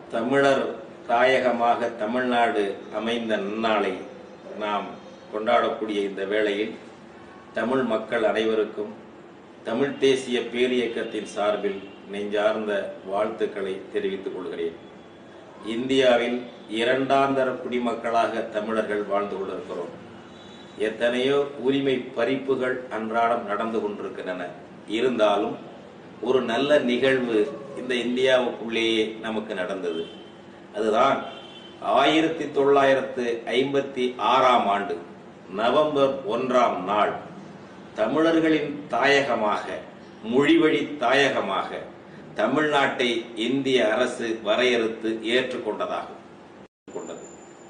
தமிழர் தாயகமாக தமிழ்நாடு அமைந்த நன்னாளை நாம் கொண்டாடக்கூடிய இந்த வேளையில் தமிழ் மக்கள் அனைவருக்கும் தமிழ் தேசிய பேரியக்கத்தின் சார்பில் நெஞ்சார்ந்த வாழ்த்துக்களை தெரிவித்துக் கொள்கிறேன் இந்தியாவில் இரண்டாந்தர குடிமக்களாக தமிழர்கள் வாழ்ந்து கொண்டிருக்கிறோம் எத்தனையோ உரிமை பறிப்புகள் அன்றாடம் நடந்து கொண்டிருக்கின்றன இருந்தாலும் ஒரு நல்ல நிகழ்வு இந்த இந்தியாவுக்குள்ளேயே நமக்கு நடந்தது அதுதான் ஆயிரத்தி தொள்ளாயிரத்து ஐம்பத்தி ஆறாம் ஆண்டு நவம்பர் ஒன்றாம் நாள் தமிழர்களின் தாயகமாக மொழிவழி தாயகமாக தமிழ்நாட்டை இந்திய அரசு வரையறுத்து ஏற்றுக்கொண்டதாகும் கொண்டது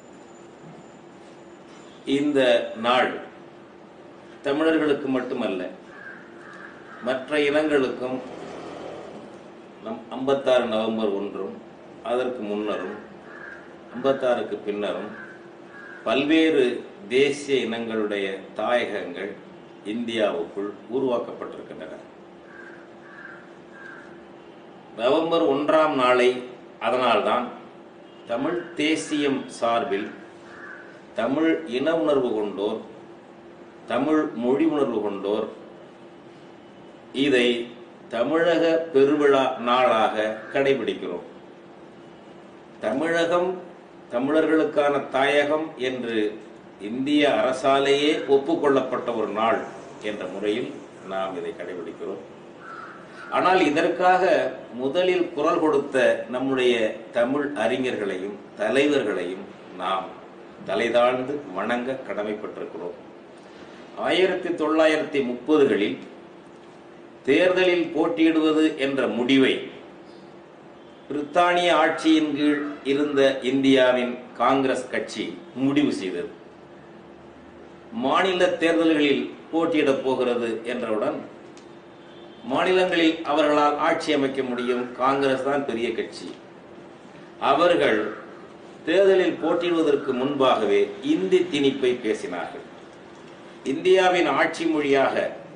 இந்த நாள் தமிழர்களுக்கு மட்டுமல்ல மற்ற இனங்களுக்கும் நம் ஐம்பத்தாறு நவம்பர் ஒன்றும் அதற்கு முன்னரும் ஐம்பத்தாறுக்கு பின்னரும் பல்வேறு தேசிய இனங்களுடைய தாயகங்கள் இந்தியாவுக்குள் உருவாக்கப்பட்டிருக்கின்றன நவம்பர் ஒன்றாம் நாளை அதனால்தான் தமிழ் தேசியம் சார்பில் தமிழ் இன உணர்வு கொண்டோர் தமிழ் மொழி உணர்வு கொண்டோர் இதை தமிழக பெருவிழா நாளாக கடைபிடிக்கிறோம் தமிழகம் தமிழர்களுக்கான தாயகம் என்று இந்திய அரசாலேயே ஒப்புக்கொள்ளப்பட்ட ஒரு நாள் என்ற முறையில் நாம் இதை கடைபிடிக்கிறோம் ஆனால் இதற்காக முதலில் குரல் கொடுத்த நம்முடைய தமிழ் அறிஞர்களையும் தலைவர்களையும் நாம் தலைதாழ்ந்து வணங்க கடமைப்பட்டிருக்கிறோம் ஆயிரத்தி தொள்ளாயிரத்தி முப்பதுகளில் தேர்தலில் போட்டியிடுவது என்ற முடிவை பிரித்தானிய ஆட்சியின் கீழ் இருந்த இந்தியாவின் காங்கிரஸ் கட்சி முடிவு செய்தது மாநில தேர்தல்களில் போட்டியிடப் போகிறது என்றவுடன் மாநிலங்களில் அவர்களால் ஆட்சி அமைக்க முடியும் காங்கிரஸ் தான் பெரிய கட்சி அவர்கள் தேர்தலில் போட்டியிடுவதற்கு முன்பாகவே இந்தி திணிப்பை பேசினார்கள் இந்தியாவின் ஆட்சி மொழியாக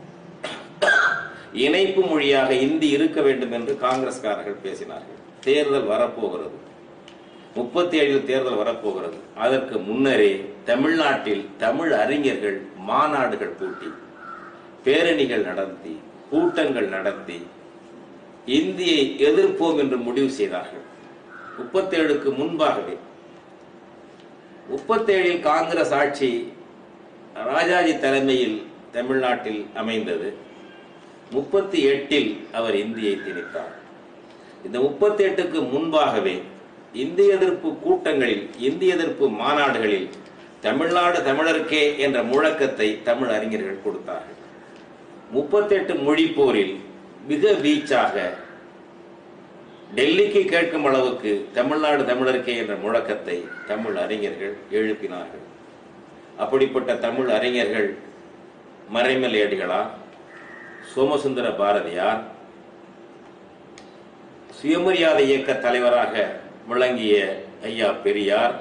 இணைப்பு மொழியாக இந்தி இருக்க வேண்டும் என்று காங்கிரஸ்காரர்கள் பேசினார்கள் தேர்தல் வரப்போகிறது முப்பத்தி ஏழில் தேர்தல் வரப்போகிறது அதற்கு முன்னரே தமிழ்நாட்டில் தமிழ் அறிஞர்கள் மாநாடுகள் கூட்டி பேரணிகள் நடத்தி கூட்டங்கள் நடத்தி இந்தியை எதிர்ப்போம் என்று முடிவு செய்தார்கள் முப்பத்தேழுக்கு முன்பாகவே முப்பத்தேழில் காங்கிரஸ் ஆட்சி ராஜாஜி தலைமையில் தமிழ்நாட்டில் அமைந்தது முப்பத்தி எட்டில் அவர் இந்தியை திணித்தார் இந்த முப்பத்தி எட்டுக்கு முன்பாகவே இந்திய எதிர்ப்பு கூட்டங்களில் இந்திய எதிர்ப்பு மாநாடுகளில் தமிழ்நாடு தமிழருக்கே என்ற முழக்கத்தை தமிழ் அறிஞர்கள் கொடுத்தார்கள் முப்பத்தெட்டு மொழி போரில் மிக வீச்சாக டெல்லிக்கு கேட்கும் அளவுக்கு தமிழ்நாடு தமிழருக்கே என்ற முழக்கத்தை தமிழ் அறிஞர்கள் எழுப்பினார்கள் அப்படிப்பட்ட தமிழ் அறிஞர்கள் மறைமலையடிகளா சோமசுந்தர பாரதியார் சுயமரியாதை இயக்க தலைவராக விளங்கிய ஐயா பெரியார்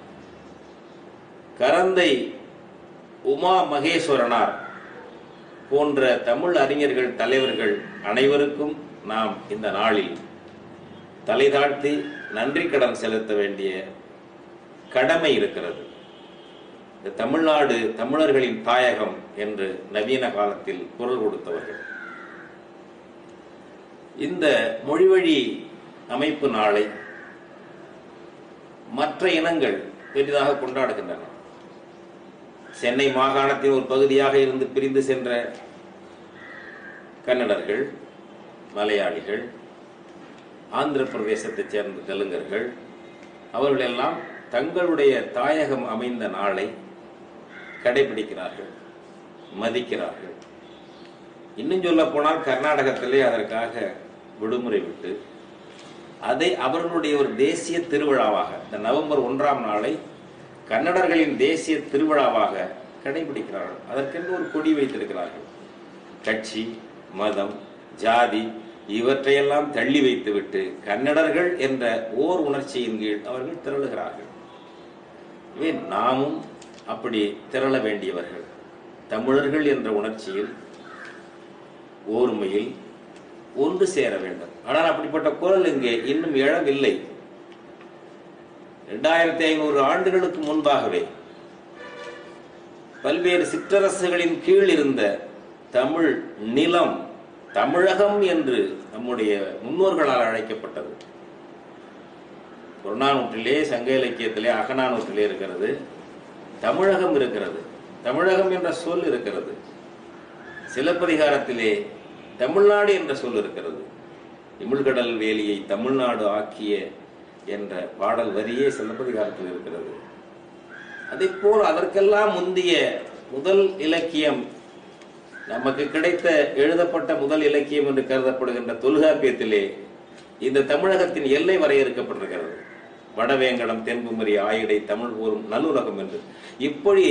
கரந்தை உமா மகேஸ்வரனார் போன்ற தமிழ் அறிஞர்கள் தலைவர்கள் அனைவருக்கும் நாம் இந்த நாளில் தலை தாழ்த்தி நன்றி கடன் செலுத்த வேண்டிய கடமை இருக்கிறது இந்த தமிழ்நாடு தமிழர்களின் தாயகம் என்று நவீன காலத்தில் குரல் கொடுத்தவர்கள் இந்த மொழிவழி அமைப்பு நாளை மற்ற இனங்கள் பெரிதாக கொண்டாடுகின்றன சென்னை மாகாணத்தின் ஒரு பகுதியாக இருந்து பிரிந்து சென்ற கன்னடர்கள் மலையாளிகள் ஆந்திர பிரதேசத்தைச் சேர்ந்த தெலுங்கர்கள் அவர்களெல்லாம் தங்களுடைய தாயகம் அமைந்த நாளை கடைபிடிக்கிறார்கள் மதிக்கிறார்கள் இன்னும் சொல்ல போனால் கர்நாடகத்திலே அதற்காக விடுமுறை விட்டு அதை அவர்களுடைய ஒரு தேசிய திருவிழாவாக இந்த நவம்பர் ஒன்றாம் நாளை கன்னடர்களின் தேசிய திருவிழாவாக கடைபிடிக்கிறார்கள் அதற்கென்று ஒரு கொடி வைத்திருக்கிறார்கள் கட்சி மதம் ஜாதி இவற்றையெல்லாம் தள்ளி வைத்துவிட்டு கன்னடர்கள் என்ற ஓர் உணர்ச்சியின் கீழ் அவர்கள் திரளுகிறார்கள் எனவே நாமும் அப்படி திரள வேண்டியவர்கள் தமிழர்கள் என்ற உணர்ச்சியில் ஓர்மையில் ஒன்று சேர வேண்டும் ஆனால் அப்படிப்பட்ட குரல் இங்கே இன்னும் எழவில்லை இரண்டாயிரத்தி ஐநூறு ஆண்டுகளுக்கு முன்பாகவே பல்வேறு சிற்றரசுகளின் கீழ் இருந்த தமிழ் நிலம் தமிழகம் என்று நம்முடைய முன்னோர்களால் அழைக்கப்பட்டது புறநானூற்றிலே சங்க இலக்கியத்திலே அகநானூற்றிலே இருக்கிறது தமிழகம் இருக்கிறது தமிழகம் என்ற சொல் இருக்கிறது சிலப்பதிகாரத்திலே தமிழ்நாடு என்ற சொல் இருக்கிறது இமிழ்கடல் வேலியை தமிழ்நாடு ஆக்கிய என்ற பாடல் வரியே சிலப்பதிகாரத்தில் இருக்கிறது அதைப்போல் அதற்கெல்லாம் முந்திய முதல் இலக்கியம் நமக்கு கிடைத்த எழுதப்பட்ட முதல் இலக்கியம் என்று கருதப்படுகின்ற தொல்காப்பியத்திலே இந்த தமிழகத்தின் எல்லை வரையறுக்கப்பட்டிருக்கிறது வடவேங்கடம் தென்குமரி ஆயிடை தமிழ் கூறும் நல்லுலகம் என்று இப்படி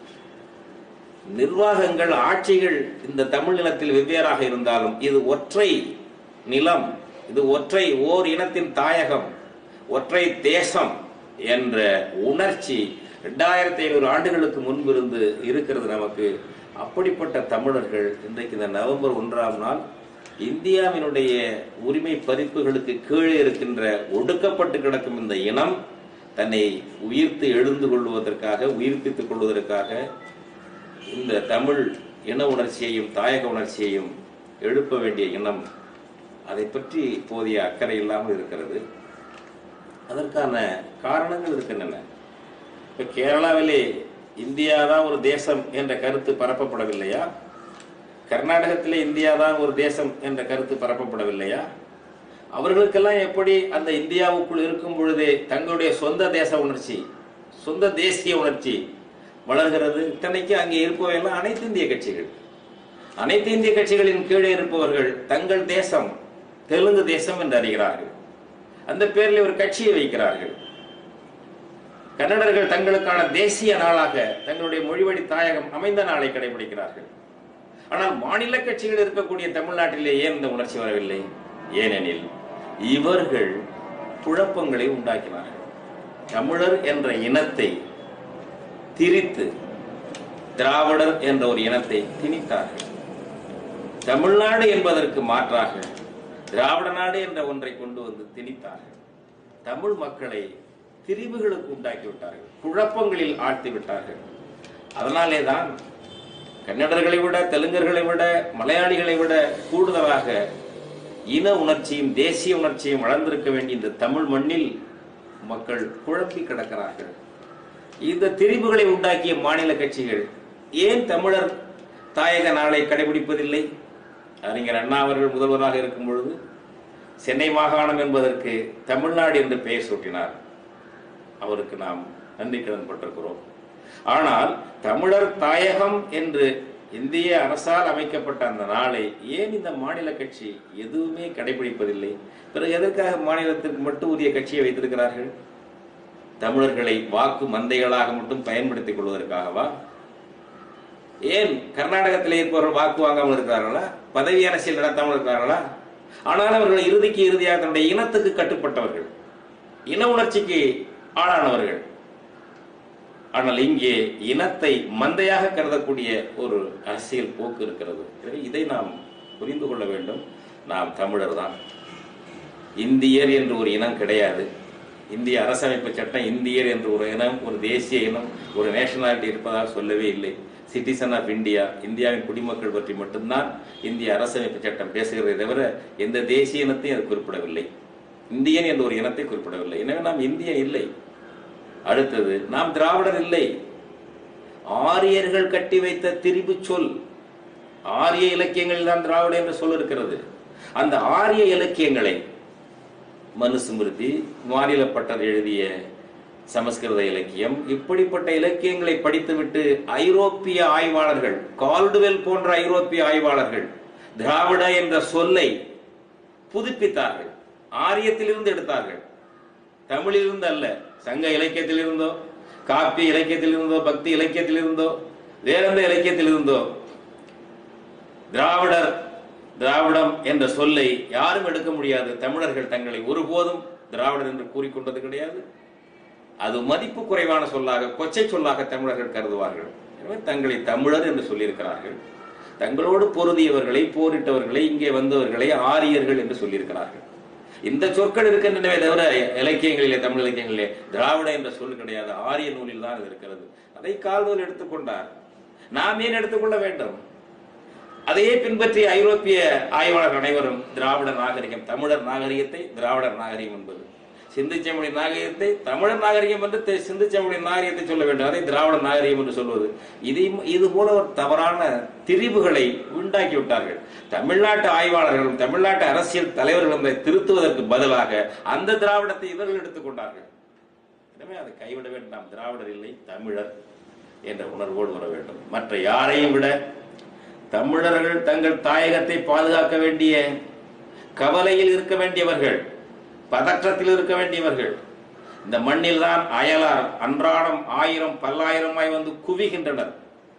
நிர்வாகங்கள் ஆட்சிகள் இந்த தமிழ் நிலத்தில் வெவ்வேறாக இருந்தாலும் இது ஒற்றை நிலம் இது ஒற்றை ஓர் இனத்தின் தாயகம் ஒற்றை தேசம் என்ற உணர்ச்சி ரெண்டாயிரத்தி ஐநூறு ஆண்டுகளுக்கு முன்பிருந்து இருக்கிறது நமக்கு அப்படிப்பட்ட தமிழர்கள் இன்றைக்கு இந்த நவம்பர் ஒன்றாம் நாள் இந்தியாவினுடைய உரிமை பதிப்புகளுக்கு கீழே இருக்கின்ற ஒடுக்கப்பட்டு கிடக்கும் இந்த இனம் தன்னை உயிர்த்து எழுந்து கொள்வதற்காக உயிர்ப்பித்துக் கொள்வதற்காக இந்த தமிழ் இன உணர்ச்சியையும் தாயக உணர்ச்சியையும் எழுப்ப வேண்டிய இனம் அதை பற்றி போதிய அக்கறை இல்லாமல் இருக்கிறது அதற்கான காரணங்கள் இருக்கின்றன இப்போ கேரளாவிலே இந்தியா தான் ஒரு தேசம் என்ற கருத்து பரப்பப்படவில்லையா கர்நாடகத்திலே இந்தியா தான் ஒரு தேசம் என்ற கருத்து பரப்பப்படவில்லையா அவர்களுக்கெல்லாம் எப்படி அந்த இந்தியாவுக்குள் இருக்கும் பொழுதே தங்களுடைய சொந்த தேச உணர்ச்சி சொந்த தேசிய உணர்ச்சி வளர்கிறது இத்தனைக்கு அங்கே இருப்பவையெல்லாம் அனைத்து இந்திய கட்சிகள் அனைத்து இந்திய கட்சிகளின் கீழே இருப்பவர்கள் தங்கள் தேசம் தெலுங்கு தேசம் என்று அறிகிறார்கள் அந்த பேரில் ஒரு கட்சியை வைக்கிறார்கள் கன்னடர்கள் தங்களுக்கான தேசிய நாளாக தங்களுடைய மொழிவழி தாயகம் அமைந்த நாளை கடைபிடிக்கிறார்கள் ஆனால் மாநில கட்சிகள் இருக்கக்கூடிய தமிழ்நாட்டிலே ஏன் இந்த உணர்ச்சி வரவில்லை ஏனெனில் இவர்கள் குழப்பங்களை உண்டாக்கினார்கள் தமிழர் என்ற இனத்தை திரித்து திராவிடர் என்ற ஒரு இனத்தை திணித்தார்கள் தமிழ்நாடு என்பதற்கு மாற்றாக திராவிட நாடு என்ற ஒன்றை கொண்டு வந்து திணித்தார்கள் தமிழ் மக்களை திரிவுகளுக்கு உண்டாக்கி விட்டார்கள் குழப்பங்களில் ஆழ்த்தி விட்டார்கள் அதனாலே தான் கன்னடர்களை விட தெலுங்கர்களை விட மலையாளிகளை விட கூடுதலாக இன உணர்ச்சியும் தேசிய உணர்ச்சியும் வளர்ந்திருக்க வேண்டிய இந்த தமிழ் மண்ணில் மக்கள் குழப்பி கிடக்கிறார்கள் இந்த திரிவுகளை உண்டாக்கிய மாநில கட்சிகள் ஏன் தமிழர் தாயக நாளை கடைபிடிப்பதில்லை அறிஞர் அண்ணா அவர்கள் முதல்வராக இருக்கும் பொழுது சென்னை மாகாணம் என்பதற்கு தமிழ்நாடு என்று பெயர் சூட்டினார் அவருக்கு நாம் நன்றி கடன் பட்டிருக்கிறோம் ஆனால் தமிழர் தாயகம் என்று இந்திய அரசால் அமைக்கப்பட்ட அந்த நாளை ஏன் இந்த மாநில கட்சி எதுவுமே கடைபிடிப்பதில்லை பிறகு எதற்காக மாநிலத்திற்கு மட்டும் உரிய கட்சியை வைத்திருக்கிறார்கள் தமிழர்களை வாக்கு மந்தைகளாக மட்டும் பயன்படுத்திக் கொள்வதற்காகவா ஏன் கர்நாடகத்தில் இருப்பவர்கள் வாக்கு வாங்காமல் இருக்கிறார்களா பதவி அரசியல் நடத்தாமல் இருக்கிறார்களா ஆனால் அவர்கள் இறுதிக்கு இறுதியாக தன்னுடைய இனத்துக்கு கட்டுப்பட்டவர்கள் இன உணர்ச்சிக்கு ஆளானவர்கள் ஆனால் இங்கே இனத்தை மந்தையாக கருதக்கூடிய ஒரு அரசியல் போக்கு இருக்கிறது எனவே இதை நாம் புரிந்து கொள்ள வேண்டும் நாம் தமிழர் தான் இந்தியர் என்று ஒரு இனம் கிடையாது இந்திய அரசமைப்பு சட்டம் இந்தியர் என்று ஒரு இனம் ஒரு தேசிய இனம் ஒரு நேஷனாலிட்டி இருப்பதாக சொல்லவே இல்லை சிட்டிசன் ஆஃப் இந்தியா இந்தியாவின் குடிமக்கள் பற்றி மட்டும்தான் இந்திய அரசமைப்பு சட்டம் பேசுகிறதை தவிர எந்த தேசிய இனத்தையும் அது குறிப்பிடவில்லை இந்தியன் என்ற ஒரு இனத்தை குறிப்பிடவில்லை எனவே நாம் இந்தியன் இல்லை அடுத்தது நாம் திராவிடர் இல்லை ஆரியர்கள் கட்டி வைத்த திரிபு சொல் ஆரிய இலக்கியங்களில் தான் திராவிட என்ற சொல் இருக்கிறது அந்த ஆரிய இலக்கியங்களை மனுஸ்மிருதி மாநில பட்டர் எழுதிய சமஸ்கிருத இலக்கியம் இப்படிப்பட்ட இலக்கியங்களை படித்துவிட்டு ஐரோப்பிய ஆய்வாளர்கள் கால்டுவெல் போன்ற ஐரோப்பிய ஆய்வாளர்கள் திராவிட என்ற சொல்லை புதுப்பித்தார்கள் ஆரியத்திலிருந்து எடுத்தார்கள் தமிழிலிருந்து அல்ல சங்க இலக்கியத்திலிருந்தோ காப்பிய இலக்கியத்திலிருந்தோ பக்தி இலக்கியத்திலிருந்தோ வேற எந்த இலக்கியத்திலிருந்தோ திராவிடர் திராவிடம் என்ற சொல்லை யாரும் எடுக்க முடியாது தமிழர்கள் தங்களை ஒருபோதும் திராவிடர் என்று கூறிக்கொண்டது கிடையாது அது மதிப்பு குறைவான சொல்லாக கொச்சை சொல்லாக தமிழர்கள் கருதுவார்கள் எனவே தங்களை தமிழர் என்று சொல்லியிருக்கிறார்கள் தங்களோடு பொருதியவர்களை போரிட்டவர்களை இங்கே வந்தவர்களை ஆரியர்கள் என்று சொல்லியிருக்கிறார்கள் இந்த சொற்கள் இருக்கின்றனவே தவிர இலக்கியங்களிலே தமிழ் இலக்கியங்களிலே திராவிட என்ற சொல் கிடையாது ஆரிய நூலில் தான் இது இருக்கிறது அதை கால்நூல் எடுத்துக்கொண்டார் நாம் ஏன் எடுத்துக்கொள்ள வேண்டும் அதையே பின்பற்றி ஐரோப்பிய ஆய்வாளர் அனைவரும் திராவிட நாகரிகம் தமிழர் நாகரிகத்தை திராவிடர் நாகரிகம் என்பது சிந்துச்சமொழி நாகரிகத்தை தமிழர் நாகரிகம் என்று தெ- சிந்துச்சமொழி நாகரிகத்தை சொல்ல வேண்டும் அதை திராவிட நாகரிகம் என்று சொல்வது இது இது போல ஒரு தவறான திரிவுகளை உண்டாக்கி விட்டார்கள் தமிழ்நாட்டு ஆய்வாளர்களும் தமிழ்நாட்டு அரசியல் தலைவர்களும் இதை திருத்துவதற்கு பதிலாக அந்த திராவிடத்தை இவர்கள் எடுத்துக்கொண்டார்கள் எனவே அதை கைவிட வேண்டாம் திராவிடர் இல்லை தமிழர் என்ற உணர்வோடு வர வேண்டும் மற்ற யாரையும் விட தமிழர்கள் தங்கள் தாயகத்தை பாதுகாக்க வேண்டிய கவலையில் இருக்க வேண்டியவர்கள் பதற்றத்தில் இருக்க வேண்டியவர்கள் இந்த மண்ணில் தான் அயலார் அன்றாடம் ஆயிரம் பல்லாயிரமாய் வந்து குவிகின்றனர்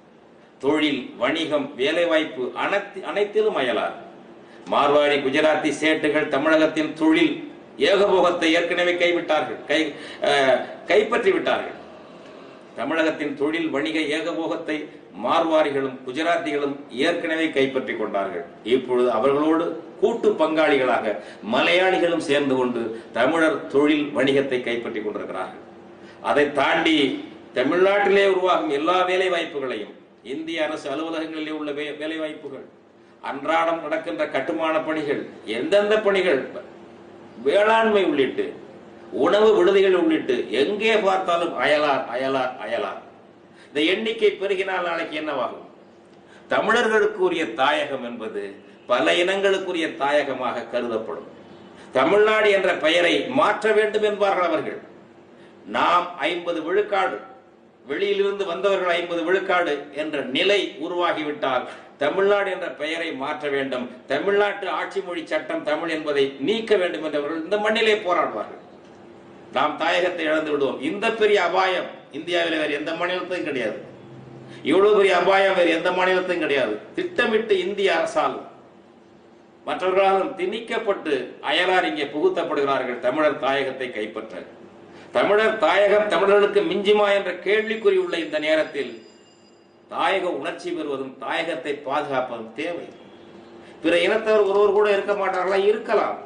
தொழில் வணிகம் வேலைவாய்ப்பு அனைத்து அனைத்திலும் அயலார் மார்வாடி குஜராத்தி சேட்டுகள் தமிழகத்தின் தொழில் ஏகபோகத்தை ஏற்கனவே கைவிட்டார்கள் கை அஹ், கைப்பற்றி விட்டார்கள் தமிழகத்தின் தொழில் வணிக ஏகபோகத்தை மார்வாரிகளும் குஜராத்திகளும் ஏற்கனவே கைப்பற்றி கொண்டார்கள் இப்பொழுது அவர்களோடு கூட்டு பங்காளிகளாக மலையாளிகளும் சேர்ந்து கொண்டு தமிழர் தொழில் வணிகத்தை கைப்பற்றி கொண்டிருக்கிறார்கள் அதை தாண்டி தமிழ்நாட்டிலே உருவாகும் எல்லா வேலை வாய்ப்புகளையும் இந்திய அரசு அலுவலகங்களிலே உள்ள வே- வேலை வாய்ப்புகள் அன்றாடம் நடக்கின்ற கட்டுமான பணிகள் எந்தெந்த பணிகள் வேளாண்மை உள்ளிட்டு உணவு விடுதிகள் உள்ளிட்டு எங்கே பார்த்தாலும் அயலார் அயலார் அயலார் இந்த எண்ணிக்கை பெருகினால் நாளைக்கு என்னவாகும் தமிழர்களுக்கு உரிய தாயகம் என்பது பல இனங்களுக்குரிய தாயகமாக கருதப்படும் தமிழ்நாடு என்ற பெயரை மாற்ற வேண்டும் என்பார்கள் அவர்கள் நாம் ஐம்பது விழுக்காடு வெளியிலிருந்து வந்தவர்கள் ஐம்பது விழுக்காடு என்ற நிலை உருவாகிவிட்டால் தமிழ்நாடு என்ற பெயரை மாற்ற வேண்டும் தமிழ்நாட்டு ஆட்சி மொழி சட்டம் தமிழ் என்பதை நீக்க வேண்டும் என்றவர்கள் இந்த மண்ணிலே போராடுவார்கள் நாம் தாயகத்தை இழந்து விடுவோம் இந்த பெரிய அபாயம் இந்தியாவில் வேறு எந்த மாநிலத்தையும் கிடையாது இவ்வளவு பெரிய அபாயம் வேறு எந்த மாநிலத்தையும் கிடையாது திட்டமிட்டு இந்திய அரசால் மற்றவர்களாலும் திணிக்கப்பட்டு அயலார் இங்கே புகுத்தப்படுகிறார்கள் தமிழர் தாயகத்தை கைப்பற்ற தமிழர் தாயகம் தமிழர்களுக்கு மிஞ்சுமா என்ற கேள்விக்குறி உள்ள இந்த நேரத்தில் தாயக உணர்ச்சி பெறுவதும் தாயகத்தை பாதுகாப்பதும் தேவை பிற இனத்தவர் ஒருவர் கூட இருக்க மாட்டார்களா இருக்கலாம்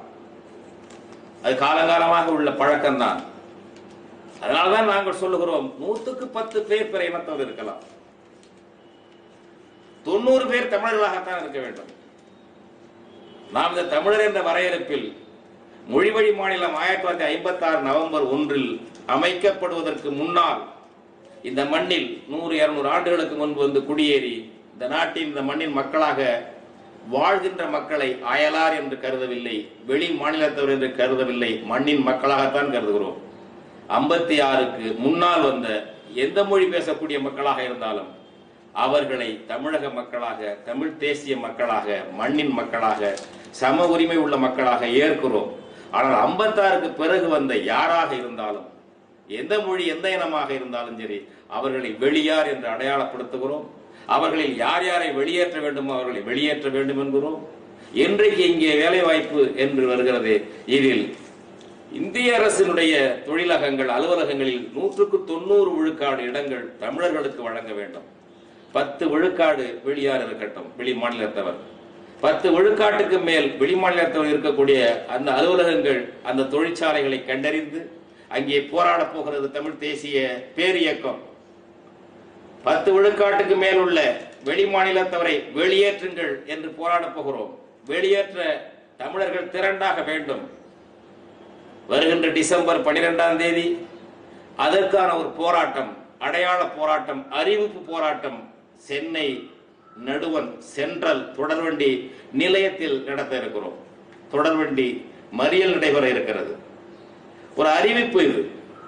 அது காலகாலமாக உள்ள பழக்கம்தான் அதனால்தான் நாங்கள் சொல்லுகிறோம் நூத்துக்கு பத்து பேர் பிற இனத்தவர் இருக்கலாம் தொண்ணூறு பேர் தமிழர்களாகத்தான் இருக்க வேண்டும் நாம் இந்த தமிழர் என்ற வரையறுப்பில் மொழிவழி மாநிலம் ஆயிரத்தி தொள்ளாயிரத்தி ஐம்பத்தி ஆறு நவம்பர் ஒன்றில் அமைக்கப்படுவதற்கு முன்னால் இந்த மண்ணில் நூறு இருநூறு ஆண்டுகளுக்கு முன்பு வந்து குடியேறி இந்த நாட்டின் இந்த மண்ணின் மக்களாக வாழ்கின்ற மக்களை அயலார் என்று கருதவில்லை வெளி மாநிலத்தவர் என்று கருதவில்லை மண்ணின் மக்களாகத்தான் கருதுகிறோம் ஐம்பத்தி ஆறுக்கு முன்னால் வந்த எந்த மொழி பேசக்கூடிய மக்களாக இருந்தாலும் அவர்களை தமிழக மக்களாக தமிழ் தேசிய மக்களாக மண்ணின் மக்களாக சம உரிமை உள்ள மக்களாக ஏற்கிறோம் ஆனால் ஐம்பத்தாறுக்கு பிறகு வந்த யாராக இருந்தாலும் எந்த மொழி எந்த இனமாக இருந்தாலும் சரி அவர்களை வெளியார் என்று அடையாளப்படுத்துகிறோம் அவர்களில் யார் யாரை வெளியேற்ற வேண்டுமோ அவர்களை வெளியேற்ற வேண்டும் என்கிறோம் இன்றைக்கு இங்கே வேலைவாய்ப்பு என்று வருகிறது இதில் இந்திய அரசினுடைய தொழிலகங்கள் அலுவலகங்களில் நூற்றுக்கு தொண்ணூறு விழுக்காடு இடங்கள் தமிழர்களுக்கு வழங்க வேண்டும் பத்து விழுக்காடு வெளியார் இருக்கட்டும் வெளி மாநிலத்தவர் பத்து விழுக்காட்டுக்கு மேல் வெளி மாநிலத்தவர் இருக்கக்கூடிய அந்த அலுவலகங்கள் அந்த தொழிற்சாலைகளை கண்டறிந்து அங்கே போராடப் போகிறது தமிழ் தேசிய பேரியக்கம் பத்து விழுக்காட்டுக்கு மேல் உள்ள வெளி மாநிலத்தவரை வெளியேற்றுங்கள் என்று போராடப் போகிறோம் வெளியேற்ற தமிழர்கள் திரண்டாக வேண்டும் வருகின்ற டிசம்பர் பனிரெண்டாம் தேதி அதற்கான ஒரு போராட்டம் அடையாள போராட்டம் அறிவிப்பு போராட்டம் சென்னை நடுவன் சென்ட்ரல் தொடர்வண்டி நிலையத்தில் நடத்த இருக்கிறோம் தொடர்வண்டி மறியல் நடைபெற இருக்கிறது ஒரு அறிவிப்பு இது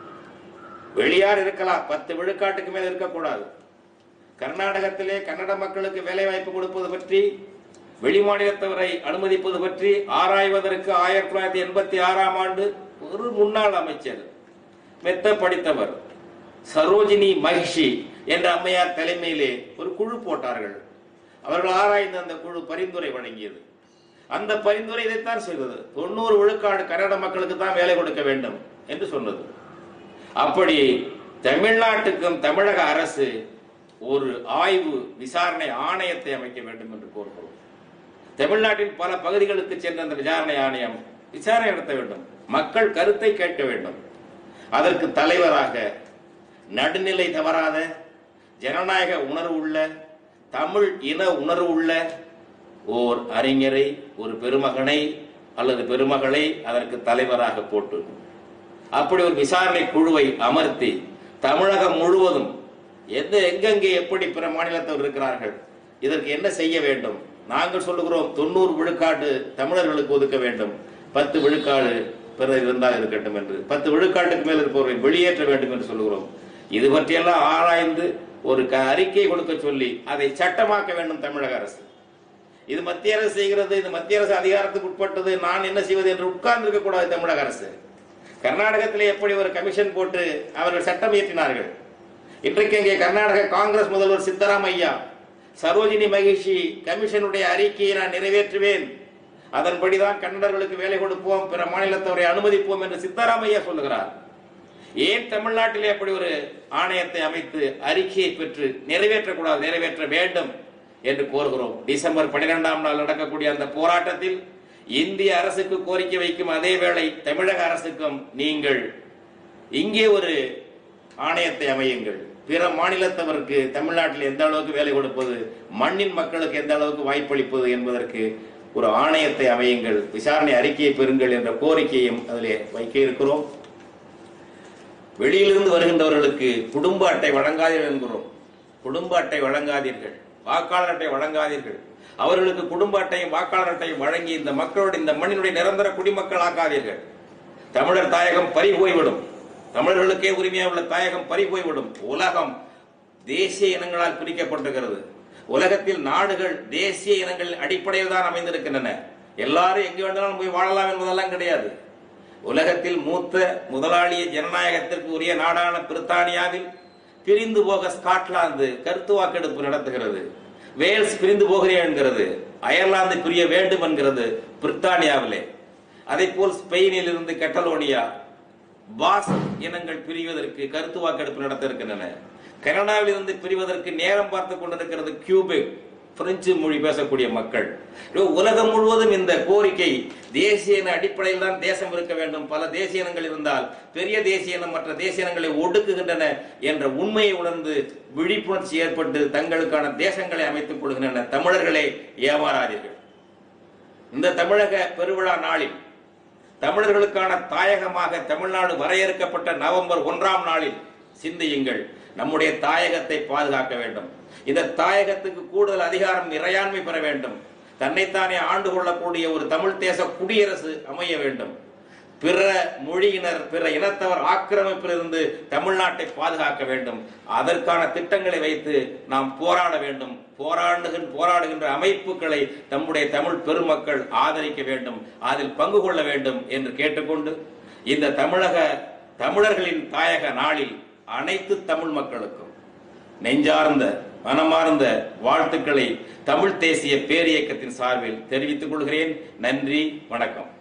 வெளியார் இருக்கலாம் பத்து விழுக்காட்டுக்கு மேல் இருக்கக்கூடாது கர்நாடகத்திலே கன்னட மக்களுக்கு வேலை வாய்ப்பு கொடுப்பது பற்றி வெளிமாநிலத்தவரை அனுமதிப்பது பற்றி ஆராய்வதற்கு ஆயிரத்தி தொள்ளாயிரத்தி எண்பத்தி ஆறாம் ஆண்டு ஒரு முன்னாள் அமைச்சர் மெத்த படித்தவர் சரோஜினி மகிஷி என்ற அம்மையார் தலைமையிலே ஒரு குழு போட்டார்கள் அவர்கள் ஆராய்ந்து அந்த குழு பரிந்துரை வழங்கியது அந்த பரிந்துரை இதைத்தான் செய்தது தொண்ணூறு விழுக்காடு கன்னட மக்களுக்கு தான் வேலை கொடுக்க வேண்டும் என்று சொன்னது அப்படி தமிழ்நாட்டுக்கும் தமிழக அரசு ஒரு ஆய்வு விசாரணை ஆணையத்தை அமைக்க வேண்டும் என்று கோருகிறோம் தமிழ்நாட்டின் பல பகுதிகளுக்கு சென்ற அந்த விசாரணை ஆணையம் விசாரணை நடத்த வேண்டும் மக்கள் கருத்தை கேட்க வேண்டும் அதற்கு தலைவராக நடுநிலை தவறாத ஜனநாயக உணர்வு உள்ள தமிழ் இன உணர்வு உள்ள ஓர் அறிஞரை ஒரு பெருமகனை அல்லது பெருமகளை அதற்கு தலைவராக போட்டு அப்படி ஒரு விசாரணை குழுவை அமர்த்தி தமிழகம் முழுவதும் எந்த எங்கெங்கே எப்படி பிற மாநிலத்தவர் இருக்கிறார்கள் இதற்கு என்ன செய்ய வேண்டும் நாங்கள் சொல்லுகிறோம் தொண்ணூறு விழுக்காடு தமிழர்களுக்கு ஒதுக்க வேண்டும் பத்து விழுக்காடு பிறர் இருந்தால் இருக்கட்டும் என்று பத்து விழுக்காட்டுக்கு மேல் இருப்பவர்களை வெளியேற்ற வேண்டும் என்று சொல்லுகிறோம் இது பற்றியெல்லாம் ஆராய்ந்து ஒரு க- அறிக்கை கொடுக்க சொல்லி அதை சட்டமாக்க வேண்டும் தமிழக அரசு இது மத்திய அரசு செய்கிறது இது மத்திய அரசு அதிகாரத்துக்கு உட்பட்டது நான் என்ன செய்வது என்று உட்கார்ந்து இருக்க கூடாது தமிழக அரசு கர்நாடகத்திலே எப்படி ஒரு கமிஷன் போட்டு அவர்கள் சட்டம் இயற்றினார்கள் இன்றைக்கு இங்கே கர்நாடக காங்கிரஸ் முதல்வர் சித்தராமையா சரோஜினி மகிஷி கமிஷனுடைய அறிக்கையை நான் நிறைவேற்றுவேன் அதன்படிதான் கன்னடர்களுக்கு வேலை கொடுப்போம் பிற மாநிலத்தவரை அனுமதிப்போம் என்று சித்தராமையா சொல்லுகிறார் ஏன் தமிழ்நாட்டிலே அப்படி ஒரு ஆணையத்தை அமைத்து அறிக்கையை பெற்று நிறைவேற்றக்கூடாது நிறைவேற்ற வேண்டும் என்று கோருகிறோம் டிசம்பர் பன்னிரெண்டாம் நாள் நடக்கக்கூடிய அந்த போராட்டத்தில் இந்திய அரசுக்கு கோரிக்கை வைக்கும் அதே வேளை தமிழக அரசுக்கும் நீங்கள் இங்கே ஒரு ஆணையத்தை அமையுங்கள் பிற மாநிலத்தவருக்கு தமிழ்நாட்டில் எந்த அளவுக்கு வேலை கொடுப்பது மண்ணின் மக்களுக்கு எந்த அளவுக்கு வாய்ப்பளிப்பது என்பதற்கு ஒரு ஆணையத்தை அமையுங்கள் விசாரணை அறிக்கையை பெறுங்கள் என்ற கோரிக்கையும் அதிலே வைக்க இருக்கிறோம் வெளியிலிருந்து வருகின்றவர்களுக்கு குடும்ப அட்டை வழங்காதீர்கள் என்கிறோம் குடும்ப அட்டை வழங்காதீர்கள் வாக்காளர் அட்டை வழங்காதீர்கள் அவர்களுக்கு குடும்ப அட்டையும் வாக்காளர் அட்டையும் வழங்கி இந்த மக்களுடைய இந்த மண்ணினுடைய நிரந்தர குடிமக்கள் ஆக்காதீர்கள் தமிழர் தாயகம் பறி போய்விடும் தமிழர்களுக்கே உரிமையாக உள்ள தாயகம் பறி போய்விடும் உலகம் தேசிய இனங்களால் பிரிக்கப்பட்டிருக்கிறது உலகத்தில் நாடுகள் தேசிய இனங்களின் அடிப்படையில் தான் அமைந்திருக்கின்றன எல்லாரும் எங்கு வேண்டாலும் போய் வாழலாம் என்பதெல்லாம் கிடையாது உலகத்தில் மூத்த முதலாளிய ஜனநாயகத்திற்கு உரிய நாடான பிரித்தானியாவில் பிரிந்து போக ஸ்காட்லாந்து கருத்து வாக்கெடுப்பு நடத்துகிறது வேல்ஸ் பிரிந்து போகிறேன் என்கிறது அயர்லாந்து பிரிய வேண்டும் என்கிறது பிரித்தானியாவிலே அதே போல் ஸ்பெயினில் இருந்து கட்டலோனியா பாஸ் இனங்கள் பிரிவதற்கு கருத்து வாக்கெடுப்பு நடத்த இருக்கின்றன கனடாவில் இருந்து பிரிவதற்கு நேரம் பார்த்து கொண்டிருக்கிறது கியூபெக் பிரெஞ்சு மொழி பேசக்கூடிய மக்கள் இதோ உலகம் முழுவதும் இந்த கோரிக்கை தேசிய இன அடிப்படையில் தான் தேசம் இருக்க வேண்டும் பல தேசிய இனங்கள் இருந்தால் பெரிய தேசிய இனம் மற்ற தேசிய இனங்களை ஒடுக்குகின்றன என்ற உண்மையை உணர்ந்து விழிப்புணர்ச்சி ஏற்பட்டு தங்களுக்கான தேசங்களை அமைத்துக் கொள்கின்றன தமிழர்களே ஏமாறாதீர்கள் இந்த தமிழக பெருவிழா நாளில் தமிழர்களுக்கான தாயகமாக தமிழ்நாடு வரையறுக்கப்பட்ட நவம்பர் ஒன்றாம் நாளில் சிந்தியுங்கள் நம்முடைய தாயகத்தை பாதுகாக்க வேண்டும் இந்த தாயகத்துக்கு கூடுதல் அதிகாரம் இறையாண்மை பெற வேண்டும் தன்னைத்தானே ஆண்டு கொள்ளக்கூடிய ஒரு தமிழ் தேச குடியரசு அமைய வேண்டும் பிற மொழியினர் பிற இனத்தவர் ஆக்கிரமிப்பிலிருந்து தமிழ்நாட்டை பாதுகாக்க வேண்டும் அதற்கான திட்டங்களை வைத்து நாம் போராட வேண்டும் போராடுகின்ற போராடுகின்ற அமைப்புகளை நம்முடைய தமிழ் பெருமக்கள் ஆதரிக்க வேண்டும் அதில் பங்கு கொள்ள வேண்டும் என்று கேட்டுக்கொண்டு இந்த தமிழக தமிழர்களின் தாயக நாளில் அனைத்து தமிழ் மக்களுக்கும் நெஞ்சார்ந்த மனமார்ந்த வாழ்த்துக்களை தமிழ் தேசிய பேரியக்கத்தின் சார்பில் தெரிவித்துக் கொள்கிறேன் நன்றி வணக்கம்